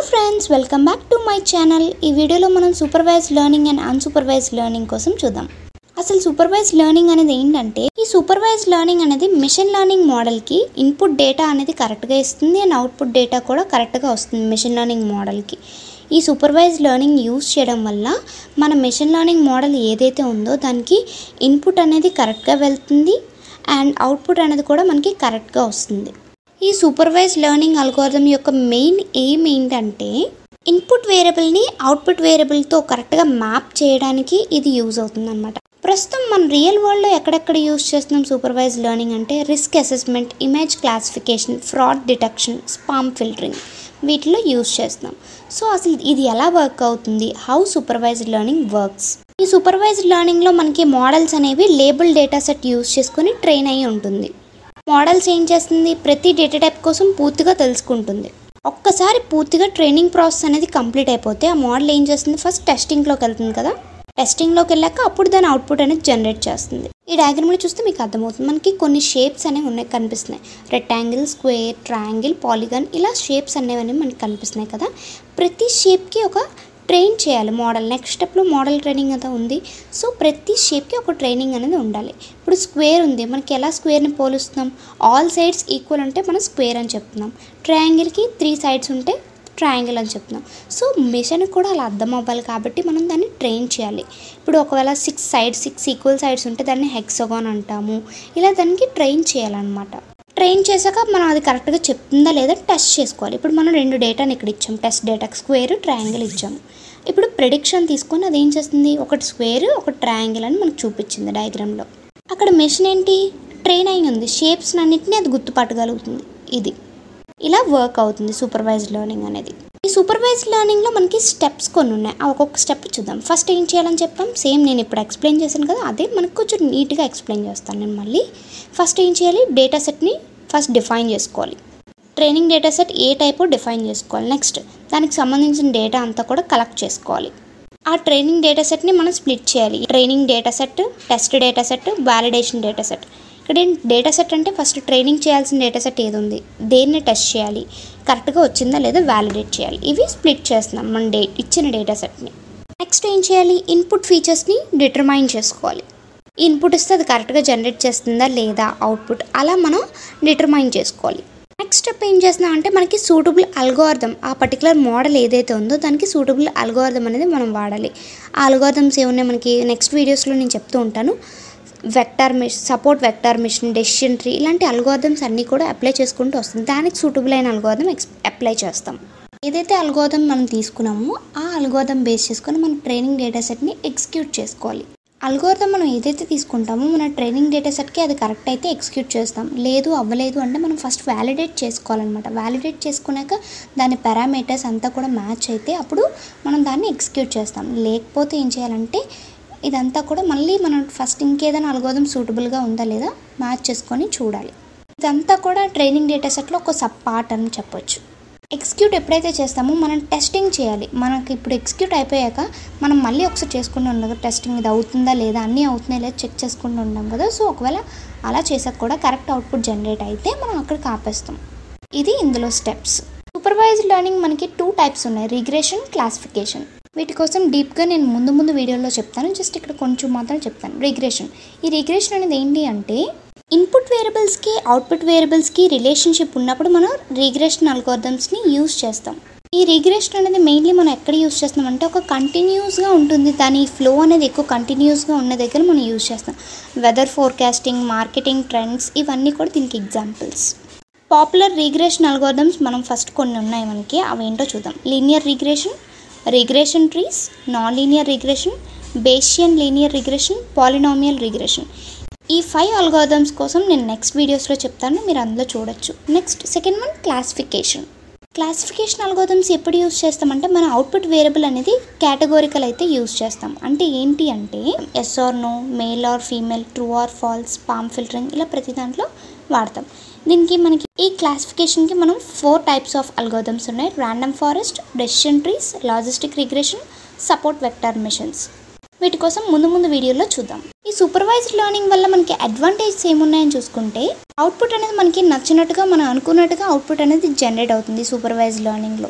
friends welcome back to my channel ఈ వీడియోలో మనం supervise learning and unsupervise learning కోసం చూద్దాం అసలు సూపర్వైజ్ లెర్నింగ్ అనేది ఏంటంటే ఈ సూపర్వైజ్ లెర్నింగ్ అనేది మిషన్ లెర్నింగ్ మోడల్కి ఇన్పుట్ డేటా అనేది కరెక్ట్గా ఇస్తుంది అండ్ అవుట్పుట్ డేటా కూడా కరెక్ట్గా వస్తుంది మిషన్ లెర్నింగ్ మోడల్కి ఈ సూపర్వైజ్ లెర్నింగ్ యూస్ చేయడం వల్ల మన మిషన్ లెర్నింగ్ మోడల్ ఏదైతే ఉందో దానికి ఇన్పుట్ అనేది కరెక్ట్గా వెళ్తుంది అండ్ అవుట్పుట్ అనేది కూడా మనకి కరెక్ట్గా వస్తుంది ఈ సూపర్వైజ్ లెర్నింగ్ అల్గోరిథం యొక్క మెయిన్ ఎయిమ్ ఏంటంటే ఇన్పుట్ వేరియబుల్ని అవుట్పుట్ వేరియబుల్తో కరెక్ట్గా మ్యాప్ చేయడానికి ఇది యూజ్ అవుతుంది అనమాట ప్రస్తుతం మన రియల్ వరల్డ్లో ఎక్కడెక్కడ యూజ్ చేస్తున్నాం సూపర్వైజ్ లెర్నింగ్ అంటే risk assessment image classification fraud detection spam filtering వీటిలో యూజ్ చేస్తున్నాం సో అసలు ఇది ఎలా వర్క్ అవుతుంది హౌ సూపర్వైజ్డ్ లెర్నింగ్ వర్క్స్ ఈ సూపర్వైజ్డ్ లెర్నింగ్లో మనకి మోడల్స్ అనేవి లేబుల్ డేటా సెట్ యూజ్ చేసుకొని ట్రైన్ అయి ఉంటుంది మోడల్స్ ఏం చేస్తుంది ప్రతి డేటా టైప్ కోసం పూర్తిగా తెలుసుకుంటుంది ఒక్కసారి పూర్తిగా ట్రైనింగ్ ప్రాసెస్ అనేది కంప్లీట్ అయిపోతే ఆ మోడల్ ఏం చేస్తుంది ఫస్ట్ టెస్టింగ్లోకి వెళ్తుంది కదా టెస్టింగ్లోకి వెళ్ళాక అప్పుడు దాని అవుట్పుట్ అనేది జనరేట్ చేస్తుంది ఈ డయాగ్రామ్లో చూస్తే మీకు అర్థమవుతుంది మనకి కొన్ని షేప్స్ అనేవి ఉన్నాయి కనిపిస్తున్నాయి రెక్టాంగిల్ స్క్వేర్ ట్రయాంగిల్ పాలిగన్ ఇలా షేప్స్ అనేవి మనకి కనిపిస్తున్నాయి కదా ప్రతి షేప్కి ఒక ట్రైన్ చేయాలి మోడల్ నెక్స్ట్ స్టెప్లో మోడల్ ట్రైనింగ్ అంతా ఉంది సో ప్రతి షేప్కి ఒక ట్రైనింగ్ అనేది ఉండాలి ఇప్పుడు స్క్వేర్ ఉంది మనకి ఎలా స్క్వేర్ని పోలుస్తున్నాం ఆల్ సైడ్స్ ఈక్వల్ ఉంటే మనం స్క్వేర్ అని చెప్తున్నాం ట్రయాంగిల్కి త్రీ సైడ్స్ ఉంటే ట్రయాంగిల్ అని చెప్తున్నాం సో మిషన్ కూడా అలా అర్థం అవ్వాలి కాబట్టి మనం దాన్ని ట్రైన్ చేయాలి ఇప్పుడు ఒకవేళ six sides six equal sides ఉంటే దాన్ని హెక్సగాన్ అంటాము ఇలా దానికి ట్రైన్ చేయాలన్నమాట ట్రైన్ చేశాక మనం అది కరెక్ట్గా చెప్తుందా లేదా టెస్ట్ చేసుకోవాలి ఇప్పుడు మనం రెండు డేటాని ఇక్కడ ఇచ్చాం టెస్ట్ డేటా స్క్వేర్ ట్రయాంగిల్ ఇచ్చాము ఇప్పుడు ప్రిడిక్షన్ తీసుకొని అది ఏం చేస్తుంది ఒకటి స్క్వేర్ ఒకటి ట్రయాంగిల్ అని మనకు చూపించింది డయాగ్రామ్లో అక్కడ మెషిన్ ఏంటి ట్రైన్ అయి ఉంది షేప్స్ అన్నింటినీ అది గుర్తుపట్టగలుగుతుంది ఇది ఇలా వర్క్ అవుతుంది సూపర్వైజ్ లెర్నింగ్ అనేది ఈ సూపర్వైజ్ లెర్నింగ్లో మనకి స్టెప్స్ కొన్ని ఉన్నాయి ఆ ఒక్కొక్క స్టెప్ చూద్దాం ఫస్ట్ ఏం చేయాలని చెప్పాం సేమ్ నేను ఇప్పుడు ఎక్స్ప్లెయిన్ చేశాను కదా అదే మనకు కొంచెం నీట్గా ఎక్స్ప్లెయిన్ చేస్తాను నేను మళ్ళీ ఫస్ట్ ఏం చేయాలి డేటా సెట్ని ఫస్ట్ డిఫైన్ చేసుకోవాలి ట్రైనింగ్ డేటా సెట్ ఏ టైపో డిఫైన్ చేసుకోవాలి నెక్స్ట్ దానికి సంబంధించిన డేటా అంతా కూడా కలెక్ట్ చేసుకోవాలి ఆ ట్రైనింగ్ డేటా సెట్ని మనం స్ప్లిట్ చేయాలి training data set test data set validation data set ఇక్కడ డేటా సెట్ అంటే ఫస్ట్ ట్రైనింగ్ చేయాల్సిన డేటా సెట్ ఏది ఉంది దేన్ని టెస్ట్ చేయాలి కరెక్ట్గా వచ్చిందా లేదా వ్యాలిడేట్ చేయాలి ఇవి స్ప్లిట్ చేస్తున్నాం మన డే ఇచ్చిన డేటా సెట్ని నెక్స్ట్ ఏం చేయాలి ఇన్పుట్ ఫీచర్స్ని డిటర్మైన్ చేసుకోవాలి ఇన్పుట్ ఇస్తే అది కరెక్ట్గా జనరేట్ చేస్తుందా లేదా అవుట్పుట్ అలా మనం డిటర్మైన్ చేసుకోవాలి నెక్స్ట్ స్టెప్ ఏం చేస్తున్నాం అంటే మనకి సూటబుల్ అల్గోర్థం ఆ పర్టికులర్ మోడల్ ఏదైతే ఉందో దానికి సూటబుల్ అల్గోర్థం అనేది మనం వాడాలి ఆ అల్గోర్థమ్స్ ఏమున్నాయి మనకి నెక్స్ట్ వీడియోస్లో నేను చెప్తూ ఉంటాను వెక్టార్ మిష్ support vector machine decision tree ఇలాంటి అల్గోర్థమ్స్ అన్నీ కూడా అప్లై చేసుకుంటూ వస్తుంది దానికి సూటబుల్ అయిన అల్గోర్థం ఎక్స్ అప్లై చేస్తాం ఏదైతే అల్గోర్థం మనం తీసుకున్నామో ఆ అల్గోర్థం బేస్ చేసుకొని మన ట్రైనింగ్ డేటా సెట్ని ఎగ్జిక్యూట్ చేసుకోవాలి అల్గోర్థం మనం ఏదైతే తీసుకుంటామో మన ట్రైనింగ్ డేటా సెట్కి అది కరెక్ట్ అయితే ఎగ్జిక్యూట్ చేస్తాం లేదు అవ్వలేదు అంటే మనం ఫస్ట్ వ్యాలిడేట్ చేసుకోవాలన్నమాట వ్యాలిడేట్ చేసుకున్నాక దాని పారామీటర్స్ అంతా కూడా మ్యాచ్ అయితే అప్పుడు మనం దాన్ని ఎగ్జిక్యూట్ చేస్తాం లేకపోతే ఏం చేయాలంటే ఇదంతా కూడా మళ్ళీ మనం ఫస్ట్ ఇంకేదైనా అల్గోర్థం సూటబుల్గా ఉందా లేదా మ్యాచ్ చేసుకొని చూడాలి ఇదంతా కూడా ట్రైనింగ్ డేటా సెట్లో ఒక సబ్ పార్ట్ అని చెప్పొచ్చు ఎగ్జిక్యూట్ ఎప్పుడైతే చేస్తామో మనం టెస్టింగ్ చేయాలి మనకి ఇప్పుడు ఎగ్జిక్యూట్ అయిపోయాక మనం మళ్ళీ ఒకసారి చేసుకుంటూ ఉండగా టెస్టింగ్ ఇది అవుతుందా లేదా అన్నీ అవుతున్నాయి లేదా చెక్ చేసుకుంటూ ఉంటాం కదా సో ఒకవేళ అలా చేసాక కూడా కరెక్ట్ అవుట్పుట్ జనరేట్ అయితే మనం అక్కడికి ఆపేస్తాం ఇది ఇందులో స్టెప్స్ సూపర్వైజ్డ్ లెర్నింగ్ మనకి టూ టైప్స్ ఉన్నాయి రిగ్రెషన్ క్లాసిఫికేషన్ వీటి కోసం డీప్గా నేను ముందు ముందు వీడియోలో చెప్తాను జస్ట్ ఇక్కడ కొంచెం మాత్రం చెప్తాను రిగ్రెషన్ ఈ రిగ్రెషన్ అనేది ఏంటి అంటే ఇన్పుట్ వేరియబుల్స్కి అవుట్పుట్ వేరియబుల్స్కి రిలేషన్షిప్ ఉన్నప్పుడు మనం రిగ్రెషన్ అల్గోర్థమ్స్ని యూస్ చేస్తాం ఈ రిగ్రెషన్ అనేది మెయిన్లీ మనం ఎక్కడ యూస్ చేస్తాం అంటే ఒక కంటిన్యూస్గా ఉంటుంది దాని ఫ్లో అనేది ఎక్కువ కంటిన్యూస్గా ఉన్న దగ్గర మనం యూస్ చేస్తాం వెదర్ ఫోర్కాస్టింగ్ మార్కెటింగ్ ట్రెండ్స్ ఇవన్నీ కూడా దీనికి ఎగ్జాంపుల్స్ పాపులర్ రిగ్రెషన్ అల్గోర్థమ్స్ మనం ఫస్ట్ కొన్ని ఉన్నాయి మనకి అవి ఏంటో చూద్దాం linear regression regression trees non linear regression Bayesian linear regression polynomial regression ఈ ఫైవ్ అల్గోర్థమ్స్ కోసం నేను నెక్స్ట్ వీడియోస్లో చెప్తాను మీరు అందులో చూడొచ్చు next second one classification classification algorithms ఎప్పుడు యూస్ చేస్తామంటే మన అవుట్పుట్ వేరియబుల్ అనేది కేటగోరికల్ అయితే యూస్ చేస్తాం అంటే ఏంటి అంటే yes or no male or female true or false spam filtering ఇలా ప్రతి దాంట్లో వాడతాం దీనికి మనకి ఈ క్లాసిఫికేషన్కి మనం ఫోర్ టైప్స్ ఆఫ్ అల్గోథమ్స్ ఉన్నాయి random forest decision trees logistic regression support vector machines వీటి కోసం ముందు ముందు వీడియోలో చూద్దాం ఈ సూపర్వైజ్డ్ లెర్నింగ్ వల్ల మనకి అడ్వాంటేజెస్ ఏమున్నాయని చూసుకుంటే అవుట్పుట్ అనేది మనకి నచ్చినట్టుగా మనం అనుకున్నట్టుగా అవుట్పుట్ అనేది జనరేట్ అవుతుంది సూపర్వైజ్డ్ లెర్నింగ్లో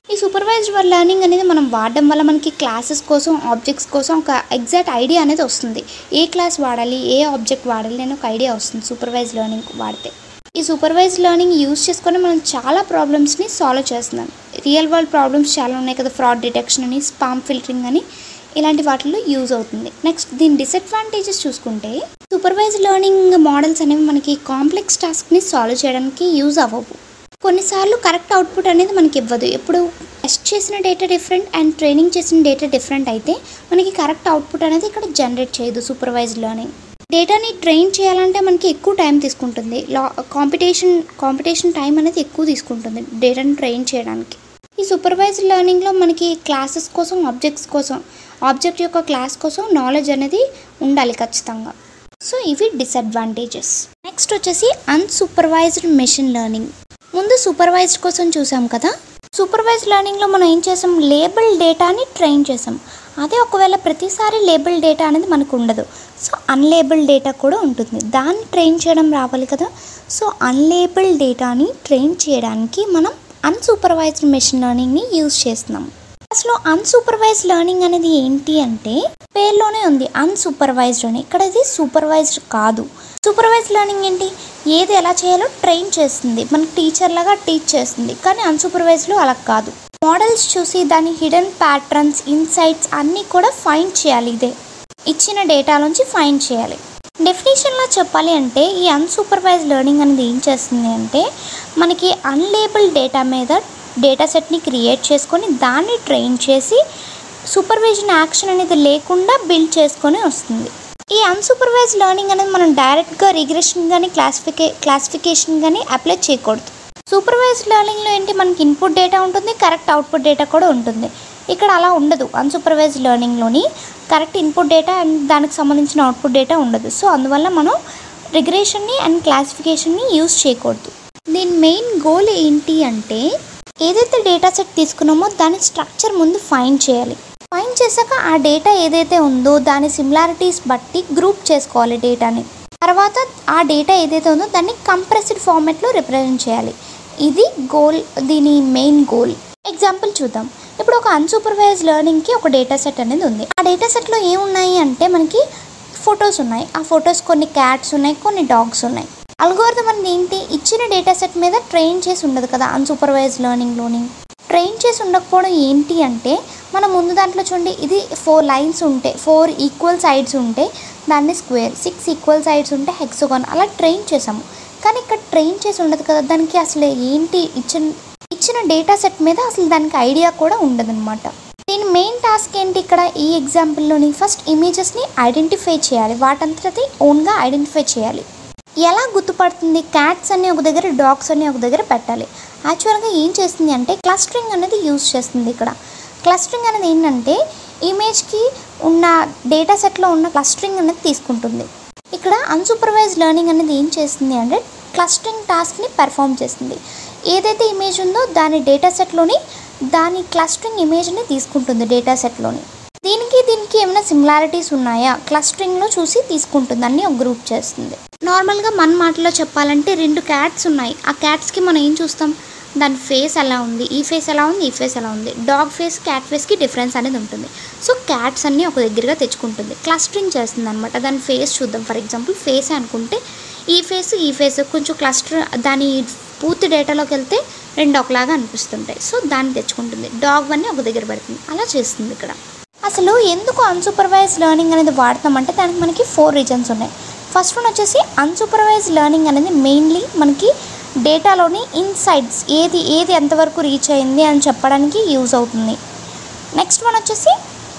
ఈ సూపర్వైజ్డ్ లెర్నింగ్ అనేది మనం వాడడం వల్ల మనకి క్లాసెస్ కోసం ఆబ్జెక్ట్స్ కోసం ఒక ఎగ్జాక్ట్ ఐడియా అనేది వస్తుంది ఏ క్లాస్ వాడాలి ఏ ఆబ్జెక్ట్ వాడాలి అని ఒక ఐడియా వస్తుంది సూపర్వైజ్ లెర్నింగ్ వాడితే ఈ సూపర్వైజ్ లెర్నింగ్ యూస్ చేసుకొని మనం చాలా ప్రాబ్లమ్స్ని సాల్వ్ చేస్తున్నాం రియల్ వరల్డ్ ప్రాబ్లమ్స్ చాలా ఉన్నాయి కదా ఫ్రాడ్ డిటెక్షన్ అని స్పామ్ ఫిల్టరింగ్ అని ఇలాంటి వాటిల్లో యూజ్ అవుతుంది నెక్స్ట్ దీని డిసడ్వాంటేజెస్ చూసుకుంటే సూపర్వైజ్ లెర్నింగ్ మోడల్స్ అనేవి మనకి కాంప్లెక్స్ టాస్క్ని సాల్వ్ చేయడానికి యూజ్ అవ్వవు కొన్నిసార్లు కరెక్ట్ అవుట్పుట్ అనేది మనకి ఇవ్వదు ఎప్పుడు టెస్ట్ చేసిన డేటా డిఫరెంట్ అండ్ ట్రైనింగ్ చేసిన డేటా డిఫరెంట్ అయితే మనకి కరెక్ట్ అవుట్పుట్ అనేది ఇక్కడ జనరేట్ చేయదు సూపర్వైజ్ లెర్నింగ్ డేటాని ట్రైన్ చేయాలంటే మనకి ఎక్కువ టైం తీసుకుంటుంది లా కాంపిటీషన్ కాంపిటీషన్ టైం అనేది ఎక్కువ తీసుకుంటుంది డేటాని ట్రైన్ చేయడానికి ఈ సూపర్వైజ్ లెర్నింగ్లో మనకి క్లాసెస్ కోసం ఆబ్జెక్ట్స్ కోసం ఆబ్జెక్ట్ యొక్క క్లాస్ కోసం నాలెడ్జ్ అనేది ఉండాలి ఖచ్చితంగా సో ఇవి డిసడ్వాంటేజెస్ నెక్స్ట్ వచ్చేసి అన్సూపర్వైజ్డ్ మెషిన్ లెర్నింగ్ ముందు సూపర్వైజ్డ్ కోసం చూసాం కదా సూపర్వైజ్ లెర్నింగ్లో మనం ఏం చేసాం లేబుల్ డేటాని ట్రైన్ చేసాం అదే ఒకవేళ ప్రతిసారి లేబుల్ డేటా అనేది మనకు ఉండదు సో అన్లేబుల్ డేటా కూడా ఉంటుంది దాన్ని ట్రైన్ చేయడం రావాలి కదా సో అన్లేబుల్ డేటాని ట్రైన్ చేయడానికి మనం అన్సూపర్వైజ్డ్ మెషిన్ లెర్నింగ్ని యూజ్ చేస్తున్నాం అసలు అన్సూపర్వైజ్డ్ లెర్నింగ్ అనేది ఏంటి అంటే పేర్లోనే ఉంది అన్సూపర్వైజ్డ్ అని ఇక్కడ ఇది సూపర్వైజ్డ్ కాదు సూపర్వైజ్డ్ లెర్నింగ్ ఏంటి ఏది ఎలా చేయాలో ట్రైన్ చేస్తుంది మనకి టీచర్ లాగా టీచ్ చేస్తుంది కానీ అన్సూపర్వైజ్డ్లో అలా కాదు మోడల్స్ చూసి దాని హిడెన్ ప్యాటర్న్స్ ఇన్సైట్స్ అన్నీ కూడా ఫైండ్ చేయాలి ఇదే ఇచ్చిన డేటా నుంచి ఫైండ్ చేయాలి డెఫినేషన్లో చెప్పాలి అంటే ఈ అన్సూపర్వైజ్ లెర్నింగ్ అనేది ఏం చేస్తుంది అంటే మనకి అన్లేబుల్ డేటా మీద డేటా సెట్ని క్రియేట్ చేసుకొని దాన్ని ట్రైన్ చేసి సూపర్విజన్ యాక్షన్ అనేది లేకుండా బిల్డ్ చేసుకొని వస్తుంది ఈ అన్సూపర్వైజ్ లెర్నింగ్ అనేది మనం డైరెక్ట్గా రిగ్రెషన్ కానీ క్లాసిఫికే క్లాసిఫికేషన్ కానీ అప్లై చేయకూడదు సూపర్వైజ్ లెర్నింగ్లో ఏంటి మనకి ఇన్పుట్ డేటా ఉంటుంది కరెక్ట్ అవుట్పుట్ డేటా కూడా ఉంటుంది ఇక్కడ అలా ఉండదు అన్సూపర్వైజ్ లెర్నింగ్లోని కరెక్ట్ ఇన్పుట్ డేటా అండ్ దానికి సంబంధించిన అవుట్పుట్ డేటా ఉండదు సో అందువల్ల మనం రిగ్రెషన్ని అండ్ క్లాసిఫికేషన్ని యూజ్ చేయకూడదు దీని మెయిన్ గోల్ ఏంటి అంటే ఏదైతే డేటా సెట్ తీసుకున్నామో దాని స్ట్రక్చర్ ముందు ఫైండ్ చేయాలి ఫైండ్ చేశాక ఆ డేటా ఏదైతే ఉందో దాని సిమిలారిటీస్ బట్టి గ్రూప్ చేసుకోవాలి డేటాని తర్వాత ఆ డేటా ఏదైతే ఉందో దాన్ని కంప్రెస్డ్ ఫార్మాట్లో రిప్రజెంట్ చేయాలి ఇది గోల్ దీని మెయిన్ గోల్ ఎగ్జాంపుల్ చూద్దాం ఇప్పుడు ఒక అన్సూపర్వైజ్ లెర్నింగ్కి ఒక డేటా సెట్ అనేది ఉంది ఆ డేటా సెట్లో ఏమున్నాయి అంటే మనకి ఫొటోస్ ఉన్నాయి ఆ ఫొటోస్ కొన్ని క్యాట్స్ ఉన్నాయి కొన్ని డాగ్స్ ఉన్నాయి అల్గోరిథం అనేది ఏంటి ఇచ్చిన డేటా సెట్ మీద ట్రైన్ చేసి ఉండదు కదా అన్సూపర్వైజ్ లెర్నింగ్లోని ట్రైన్ చేసి ఉండకపోవడం ఏంటి అంటే మనం ముందు దాంట్లో చూడండి ఇది ఫోర్ లైన్స్ ఉంటే ఫోర్ ఈక్వల్ సైడ్స్ ఉంటే దాన్ని స్క్వేర్ సిక్స్ ఈక్వల్ సైడ్స్ ఉంటే హెక్సోగాన్ అలా ట్రైన్ చేసాము కానీ ఇక్కడ ట్రైన్ చేసి ఉండదు కదా దానికి అసలు ఏంటి ఇచ్చిన ఇచ్చిన డేటా సెట్ మీద అసలు దానికి ఐడియా కూడా ఉండదన్నమాట దీని మెయిన్ టాస్క్ ఏంటి ఇక్కడ ఈ ఎగ్జాంపుల్లోని ఫస్ట్ ఇమేజెస్ని ఐడెంటిఫై చేయాలి వాటంతటి ఓన్గా ఐడెంటిఫై చేయాలి ఎలా గుర్తుపడుతుంది క్యాట్స్ అన్ని ఒక దగ్గర డాగ్స్ అన్ని ఒక దగ్గర పెట్టాలి యాక్చువల్గా ఏం చేస్తుంది అంటే క్లస్టరింగ్ అనేది యూజ్ చేస్తుంది ఇక్కడ క్లస్టరింగ్ అనేది ఏంటంటే ఇమేజ్కి ఉన్న డేటా సెట్లో ఉన్న క్లస్టరింగ్ అనేది తీసుకుంటుంది ఇక్కడ అన్సూపర్వైజ్ లెర్నింగ్ అనేది ఏం చేస్తుంది అంటే క్లస్టరింగ్ టాస్క్ని పెర్ఫామ్ చేస్తుంది ఏదైతే ఇమేజ్ ఉందో దాని డేటా సెట్లోని దాని క్లస్టరింగ్ ఇమేజ్ని తీసుకుంటుంది డేటా సెట్లోని దీనికి దీనికి ఏమైనా సిమిలారిటీస్ ఉన్నాయా క్లస్టరింగ్లో చూసి తీసుకుంటుంది అన్ని ఒక గ్రూప్ చేస్తుంది నార్మల్గా మన మాటలో చెప్పాలంటే రెండు క్యాట్స్ ఉన్నాయి ఆ క్యాట్స్కి మనం ఏం చూస్తాం దాని ఫేస్ ఎలా ఉంది ఈ ఫేస్ ఎలా ఉంది ఈ ఫేస్ ఎలా ఉంది డాగ్ ఫేస్ క్యాట్ ఫేస్కి డిఫరెన్స్ అనేది ఉంటుంది సో క్యాట్స్ అన్నీ ఒక దగ్గరగా తెచ్చుకుంటుంది క్లస్టరింగ్ చేస్తుంది అనమాట దాని ఫేస్ చూద్దాం ఫర్ ఎగ్జాంపుల్ ఫేస్ అనుకుంటే ఈ ఫేస్ ఈ ఫేస్ కొంచెం క్లస్టర్ దాని పూర్తి డేటాలోకి వెళ్తే రెండు ఒకలాగా అనిపిస్తుంటాయి సో దాన్ని తెచ్చుకుంటుంది డాగ్ అన్నీ ఒక దగ్గర పెడుతుంది అలా చేస్తుంది ఇక్కడ అసలు ఎందుకు అన్సూపర్వైజ్ లెర్నింగ్ అనేది వాడతామంటే దానికి మనకి ఫోర్ రీజన్స్ ఉన్నాయి ఫస్ట్ వన్ వచ్చేసి అన్సూపర్వైజ్ లెర్నింగ్ అనేది మెయిన్లీ మనకి డేటాలోని ఇన్సైట్స్ ఏది ఏది ఎంతవరకు రీచ్ అయింది అని చెప్పడానికి యూజ్ అవుతుంది నెక్స్ట్ వన్ వచ్చేసి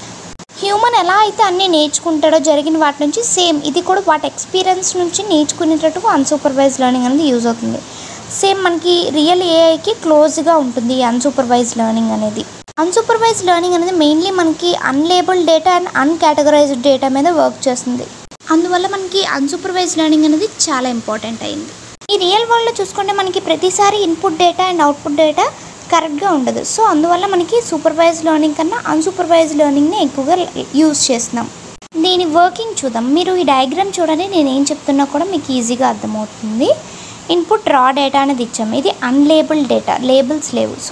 హ్యూమన్ ఎలా అయితే అన్నీ నేర్చుకుంటాడో జరిగిన వాటి నుంచి సేమ్ ఇది కూడా వాటి ఎక్స్పీరియన్స్ నుంచి నేర్చుకునేటట్టు అన్సూపర్వైజ్ లెర్నింగ్ అనేది యూజ్ అవుతుంది సేమ్ మనకి రియల్ ఏఐకి క్లోజ్గా ఉంటుంది ఈ అన్సూపర్వైజ్ లెర్నింగ్ అనేది అన్సూపర్వైజ్ లెర్నింగ్ అనేది మెయిన్లీ మనకి unlabel data and uncategorized data మీద వర్క్ చేస్తుంది అందువల్ల మనకి అన్సూపర్వైజ్ లెర్నింగ్ అనేది చాలా ఇంపార్టెంట్ అయింది ఈ రియల్ వరల్డ్లో చూసుకుంటే మనకి ప్రతిసారి input data and output data కరెక్ట్గా ఉండదు సో అందువల్ల మనకి సూపర్వైజ్ లెర్నింగ్ కన్నా అన్సూపర్వైజ్ లెర్నింగ్ని ఎక్కువగా యూజ్ చేస్తున్నాం దీని వర్కింగ్ చూద్దాం మీరు ఈ డయాగ్రామ్ చూడండి నేను ఏం చెప్తున్నా కూడా మీకు ఈజీగా అర్థమవుతుంది ఇన్పుట్ రా డేటా అనేది ఇచ్చాము ఇది అన్లేబుల్ డేటా లేబుల్స్ లేవు సో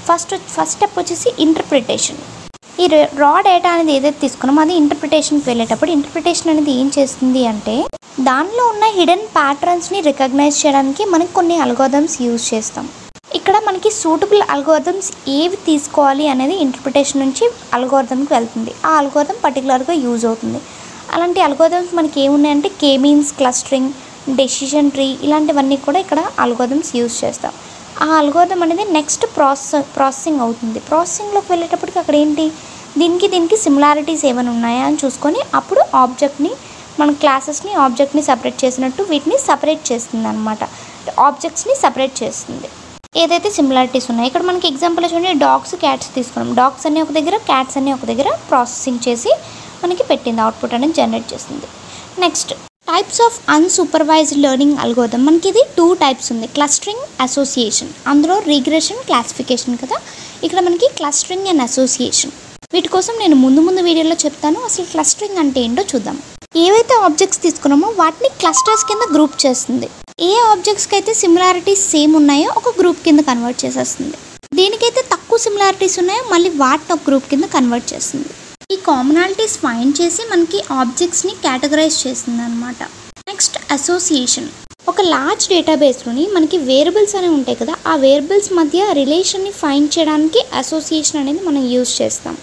ఫస్ట్ ఫస్ట్ స్టెప్ వచ్చేసి ఇంటర్ప్రిటేషన్ ఈ రా డేటా అనేది ఏదైతే తీసుకున్నామో అది ఇంటర్ప్రిటేషన్కి వెళ్ళేటప్పుడు ఇంటర్ప్రిటేషన్ అనేది ఏం చేస్తుంది అంటే దానిలో ఉన్న హిడెన్ ప్యాటర్న్స్ని రికగ్నైజ్ చేయడానికి మనకి కొన్ని అల్గోదమ్స్ యూజ్ చేస్తాం ఇక్కడ మనకి సూటబుల్ అల్గోరిథమ్స్ ఏవి తీసుకోవాలి అనేది ఇంటర్ప్రిటేషన్ నుంచి అల్గోరిథంకి వెళ్తుంది ఆ అల్గోరిథం పర్టికులర్గా యూజ్ అవుతుంది అలాంటి అల్గోరిథమ్స్ మనకి ఏమున్నాయంటే కేమీన్స్ క్లస్టరింగ్ డెసిషన్ ట్రీ ఇలాంటివన్నీ కూడా ఇక్కడ అల్గోరిథమ్స్ యూజ్ చేస్తాం ఆ అల్గోరిథం అనేది నెక్స్ట్ ప్రాసెస్ ప్రాసెసింగ్ అవుతుంది ప్రాసెసింగ్లోకి వెళ్ళేటప్పటికి అక్కడ ఏంటి దీనికి దీనికి సిమిలారిటీస్ ఏమైనా ఉన్నాయా అని చూసుకొని అప్పుడు ఆబ్జెక్ట్ని మన క్లాసెస్ని ఆబ్జెక్ట్ని సపరేట్ చేసినట్టు వీటిని సపరేట్ చేస్తుంది అనమాట ఆబ్జెక్ట్స్ని సపరేట్ చేస్తుంది ఏదైతే సిమిలారిటీస్ ఉన్నాయో ఇక్కడ మనకి ఎగ్జాంపుల్ చూడండి డాగ్స్ క్యాట్స్ తీసుకున్నాం డాగ్స్ అన్ని ఒక దగ్గర క్యాట్స్ అన్ని ఒక దగ్గర ప్రాసెసింగ్ చేసి మనకి పెట్టింది అవుట్పుట్ అనేది జనరేట్ చేస్తుంది next types of unsupervised learning algorithm మనకి ఇది టూ టైప్స్ ఉంది క్లస్టరింగ్ అసోసియేషన్ అందులో రిగ్రెషన్ క్లాసిఫికేషన్ కదా ఇక్కడ మనకి క్లస్టరింగ్ అండ్ అసోసియేషన్ వీటి కోసం నేను ముందు ముందు వీడియోలో చెప్తాను అసలు క్లస్టరింగ్ అంటే ఏంటో చూద్దాం ఏవైతే ఆబ్జెక్ట్స్ తీసుకున్నామో వాటిని క్లస్టర్స్ కింద గ్రూప్ చేస్తుంది ఏ ఆబ్జెక్ట్స్కి అయితే సిమిలారిటీస్ సేమ్ ఉన్నాయో ఒక గ్రూప్ కింద కన్వర్ట్ చేసేస్తుంది దేనికైతే తక్కువ సిమిలారిటీస్ ఉన్నాయో మళ్ళీ వాటిని ఒక గ్రూప్ కింద కన్వర్ట్ చేస్తుంది ఈ కామనాలిటీస్ ఫైండ్ చేసి మనకి ఆబ్జెక్ట్స్ని కేటగరైజ్ చేస్తుంది అనమాట నెక్స్ట్ అసోసియేషన్ ఒక లార్జ్ డేటాబేస్లోని మనకి వేరియబుల్స్ అనేవి ఉంటాయి కదా ఆ వేరియబుల్స్ మధ్య రిలేషన్ని ఫైండ్ చేయడానికి అసోసియేషన్ అనేది మనం యూజ్ చేస్తాం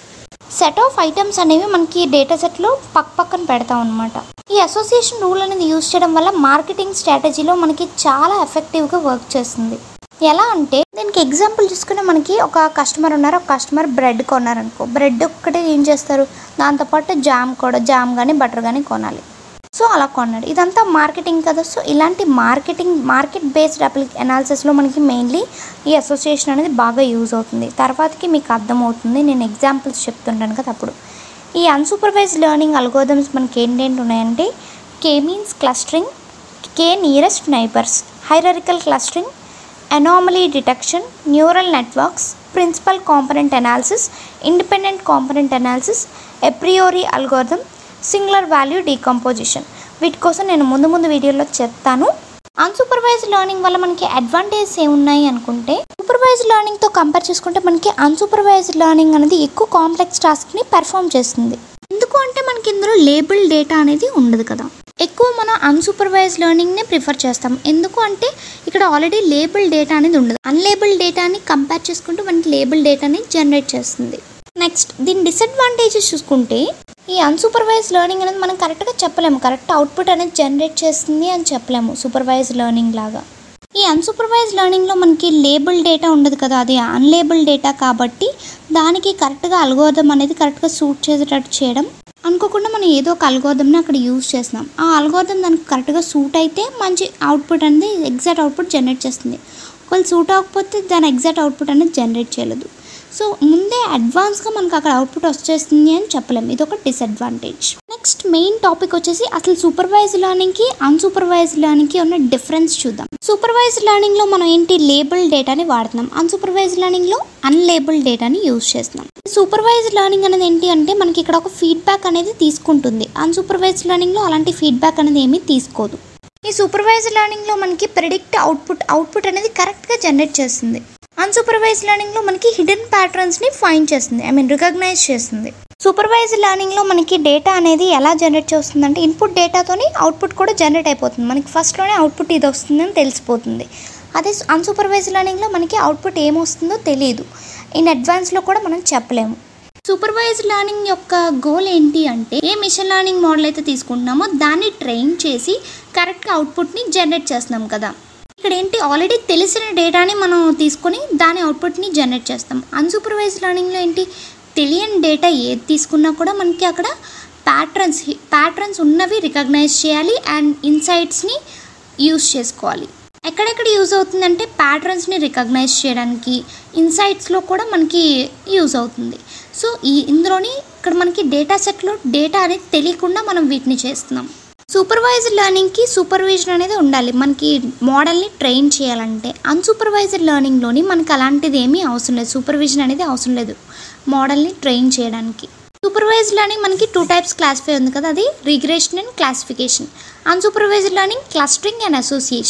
సెట్ ఆఫ్ ఐటమ్స్ అనేవి మనకి డేటా సెట్లో పక్క పక్కన పెడతాం అనమాట ఈ అసోసియేషన్ రూల్ అనేది యూజ్ చేయడం వల్ల మార్కెటింగ్ స్ట్రాటజీలో మనకి చాలా ఎఫెక్టివ్గా వర్క్ చేస్తుంది ఎలా అంటే దీనికి ఎగ్జాంపుల్ చూసుకుని మనకి ఒక కస్టమర్ ఉన్నారు ఒక కస్టమర్ బ్రెడ్ కొన్నారనుకో బ్రెడ్ ఒక్కటే ఏం చేస్తారు దాంతోపాటు జామ్ కూడా జామ్ కానీ బటర్ కానీ కొనాలి సో అలా కొన్నాడు ఇదంతా మార్కెటింగ్ కదా సో ఇలాంటి మార్కెటింగ్ మార్కెట్ బేస్డ్ అప్లి అనాలిసిస్లో మనకి మెయిన్లీ ఈ అసోసియేషన్ అనేది బాగా యూజ్ అవుతుంది తర్వాతకి మీకు అర్థమవుతుంది నేను ఎగ్జాంపుల్స్ చెప్తుంటాను కదా అప్పుడు ఈ అన్సూపర్వైజ్ లెర్నింగ్ అల్గోదమ్స్ మనకి ఏంటేంటి ఉన్నాయంటే K means clustering K nearest neighbours hierarchical clustering anomaly detection neural networks principal component analysis independent component analysis apriori algorithm singular value decomposition వీటి కోసం నేను ముందు ముందు వీడియోలో చెప్తాను అన్సూపర్వైజ్ లెర్నింగ్ వల్ల మనకి అడ్వాంటేజెస్ ఏమున్నాయి అనుకుంటే సూపర్వైజ్ లెర్నింగ్తో కంపేర్ చేసుకుంటే మనకి అన్సూపర్వైజ్ లెర్నింగ్ అనేది ఎక్కువ కాంప్లెక్స్ టాస్క్ని పెర్ఫామ్ చేస్తుంది ఎందుకు అంటే మనకి ఇందులో లేబుల్ డేటా అనేది ఉండదు కదా ఎక్కువ మనం అన్సూపర్వైజ్ లెర్నింగ్నే ప్రిఫర్ చేస్తాం ఎందుకు అంటే ఇక్కడ ఆల్రెడీ లేబుల్ డేటా అనేది ఉండదు అన్లేబుల్ డేటాని కంపేర్ చేసుకుంటూ మనకి లేబుల్ డేటాని జనరేట్ చేస్తుంది నెక్స్ట్ దీని డిసడ్వాంటేజెస్ చూసుకుంటే ఈ అన్సూపర్వైజ్ లెర్నింగ్ అనేది మనం కరెక్ట్గా చెప్పలేము కరెక్ట్ అవుట్పుట్ అనేది జనరేట్ చేస్తుంది అని చెప్పలేము సూపర్వైజ్ లెర్నింగ్ లాగా ఈ అన్సూపర్వైజ్ లెర్నింగ్లో మనకి లేబుల్ డేటా ఉండదు కదా అది అన్లేబుల్ డేటా కాబట్టి దానికి కరెక్ట్గా అల్గోదం అనేది కరెక్ట్గా సూట్ చేసేటట్టు చేయడం అనుకోకుండా మనం ఏదో ఒక అల్గోదంని అక్కడ యూజ్ చేస్తున్నాం ఆ అల్గోదం దానికి కరెక్ట్గా సూట్ అయితే మంచి అవుట్పుట్ అనేది ఎగ్జాక్ట్ అవుట్పుట్ జనరేట్ చేస్తుంది ఒకవేళ సూట్ అవ్వకపోతే దాని ఎగ్జాక్ట్ అవుట్పుట్ అనేది జనరేట్ చేయలేదు సో ముందే అడ్వాన్స్గా మనకు అక్కడ అవుట్పుట్ వచ్చేస్తుంది అని చెప్పలేము ఇది ఒక డిసడ్వాంటేజ్ నెక్స్ట్ మెయిన్ టాపిక్ వచ్చేసి అసలు సూపర్వైజ్ లెర్నింగ్కి అన్సూపర్వైజ్ లెర్నింగ్కి ఉన్న డిఫరెన్స్ చూద్దాం సూపర్వైజ్ లెర్నింగ్లో మనం ఏంటి లేబుల్ డేటాని వాడుతున్నాం అన్సూపర్వైజ్ లెర్నింగ్లో అన్లేబుల్ డేటాని యూజ్ చేస్తున్నాం సూపర్వైజ్ లెర్నింగ్ అనేది ఏంటి అంటే మనకి ఇక్కడ ఒక ఫీడ్బ్యాక్ అనేది తీసుకుంటుంది అన్సూపర్వైజ్ లెర్నింగ్లో అలాంటి ఫీడ్బ్యాక్ అనేది ఏమీ తీసుకోదు ఈ సూపర్వైజ్ లెర్నింగ్లో మనకి ప్రెడిక్ట్ అవుట్పుట్ అవుట్పుట్ అనేది కరెక్ట్గా జనరేట్ చేస్తుంది అన్సూపర్వైజ్ లెర్నింగ్లో మనకి హిడెన్ ప్యాటర్న్స్ని ఫైండ్ చేస్తుంది ఐ మీన్ రికగ్నైజ్ చేస్తుంది సూపర్వైజ్ లెర్నింగ్లో మనకి డేటా అనేది ఎలా జనరేట్ చేస్తుంది అంటే ఇన్పుట్ డేటాతోని అవుట్పుట్ కూడా జనరేట్ అయిపోతుంది మనకి ఫస్ట్లోనే అవుట్పుట్ ఇది వస్తుందని తెలిసిపోతుంది అదే అన్సూపర్వైజ్ లెర్నింగ్లో మనకి అవుట్పుట్ ఏమొస్తుందో తెలియదు ఇన్ అడ్వాన్స్లో కూడా మనం చెప్పలేము సూపర్వైజ్ లెర్నింగ్ యొక్క గోల్ ఏంటి అంటే ఏ మిషన్ లెర్నింగ్ మోడల్ అయితే తీసుకుంటున్నామో దాన్ని ట్రైన్ చేసి కరెక్ట్గా అవుట్పుట్ని జనరేట్ చేస్తున్నాం కదా ఇక్కడ ఏంటి ఆల్రెడీ తెలిసిన డేటాని మనం తీసుకొని దాని అవుట్పుట్ని జనరేట్ చేస్తాం అన్సూపర్వైజ్ లెర్నింగ్లో ఏంటి తెలియని డేటా ఏది తీసుకున్నా కూడా మనకి అక్కడ ప్యాటర్న్స్ ప్యాటర్న్స్ ఉన్నవి రికగ్నైజ్ చేయాలి అండ్ ఇన్సైట్స్ని యూస్ చేసుకోవాలి ఎక్కడెక్కడ యూజ్ అవుతుందంటే ప్యాటర్న్స్ని రికగ్నైజ్ చేయడానికి ఇన్సైట్స్లో కూడా మనకి యూజ్ అవుతుంది సో ఈ ఇందులోని ఇక్కడ మనకి డేటా సెట్లో డేటా అనేది తెలియకుండా మనం వీటిని చేస్తున్నాం సూపర్వైజ్డ్ లెర్నింగ్కి సూపర్విజన్ అనేది ఉండాలి మనకి మోడల్ని ట్రైన్ చేయాలంటే అన్సూపర్వైజ్డ్ లెర్నింగ్లోని మనకి అలాంటిది ఏమీ అవసరం లేదు సూపర్విజన్ అనేది అవసరం లేదు మోడల్ని ట్రైన్ చేయడానికి సూపర్వైజ్డ్ లెర్నింగ్ మనకి టూ టైప్స్ క్లాసిఫై ఉంది కదా అది regression and classification unsupervised learning clustering and association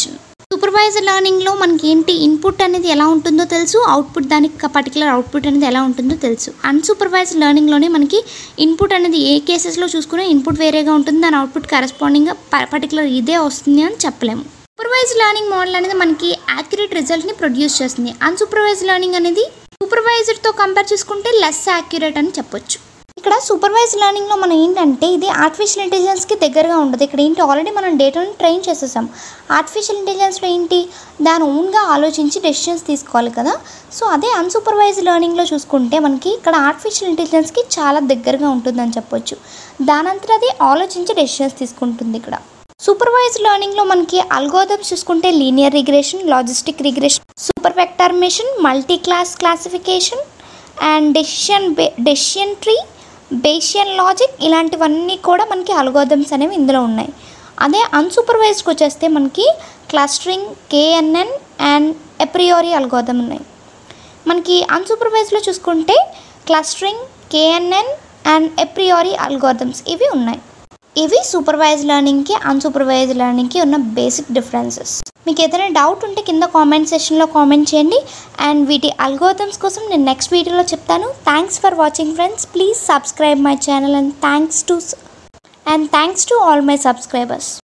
supervisor లెర్నింగ్లో మనకి ఏంటి ఇన్పుట్ అనేది ఎలా ఉంటుందో తెలుసు అవుట్పుట్ దానికి పర్టికులర్ అవుట్పుట్ అనేది ఎలా ఉంటుందో తెలుసు అన్సూపర్వైజ్డ్ లెర్నింగ్లోనే మనకి ఇన్పుట్ అనేది ఏ కేసెస్లో చూసుకున్నా ఇన్పుట్ వేరేగా ఉంటుంది దాని అవుట్పుట్ కరెస్పాండింగ్గా పర్టికులర్ ఇదే వస్తుంది అని చెప్పలేము సూపర్వైజ్ లెర్నింగ్ మోడల్ అనేది మనకి యాక్యురేట్ రిజల్ట్ని ప్రొడ్యూస్ చేస్తుంది అన్సూపర్వైజ్ లెర్నింగ్ అనేది సూపర్వైజర్తో కంపేర్ చేసుకుంటే లెస్ యాక్యురేట్ అని చెప్పొచ్చు ఇక్కడ సూపర్వైజ్ లెర్నింగ్లో మనం ఏంటంటే ఇది ఆర్టిఫిషియల్ ఇంటెలిజెన్స్కి దగ్గరగా ఉండదు ఇక్కడ ఏంటి ఆల్రెడీ మనం డేటాను ట్రైన్ చేసేసాం ఆర్టిఫిషియల్ ఇంటెలిజెన్స్లో ఏంటి దాని ఓన్గా ఆలోచించి డెసిషన్స్ తీసుకోవాలి కదా సో అదే అన్సూపర్వైజ్ లెర్నింగ్లో చూసుకుంటే మనకి ఇక్కడ ఆర్టిఫిషియల్ ఇంటెలిజెన్స్కి చాలా దగ్గరగా ఉంటుందని చెప్పొచ్చు దానంతట అది ఆలోచించి డెసిషన్స్ తీసుకుంటుంది ఇక్కడ సూపర్వైజ్ లెర్నింగ్లో మనకి అల్గోదమ్స్ చూసుకుంటే linear regression logistic regression super vector machine multi class classification and decision బే డెసిషన్ ట్రీ బేషియన్ లాజిక్ ఇలాంటివన్నీ కూడా మనకి అల్గోదమ్స్ అనేవి ఇందులో ఉన్నాయి అదే అన్సూపర్వైజ్డ్కి వచ్చేస్తే మనకి clustering KNN and apriori algorithm ఉన్నాయి మనకి అన్సూపర్వైజ్లో చూసుకుంటే clustering KNN and apriori algorithms ఇవి ఉన్నాయి ఇవి సూపర్వైజ్ లెర్నింగ్కి అన్సూపర్వైజ్ లెర్నింగ్కి ఉన్న బేసిక్ డిఫరెన్సెస్ మీకు ఏదైనా డౌట్ ఉంటే కింద కామెంట్ సెషన్లో కామెంట్ చేయండి అండ్ వీటి అల్గోథమ్స్ కోసం నేను నెక్స్ట్ వీడియోలో చెప్తాను thanks for watching friends please subscribe my channel and thanks to and thanks to all my subscribers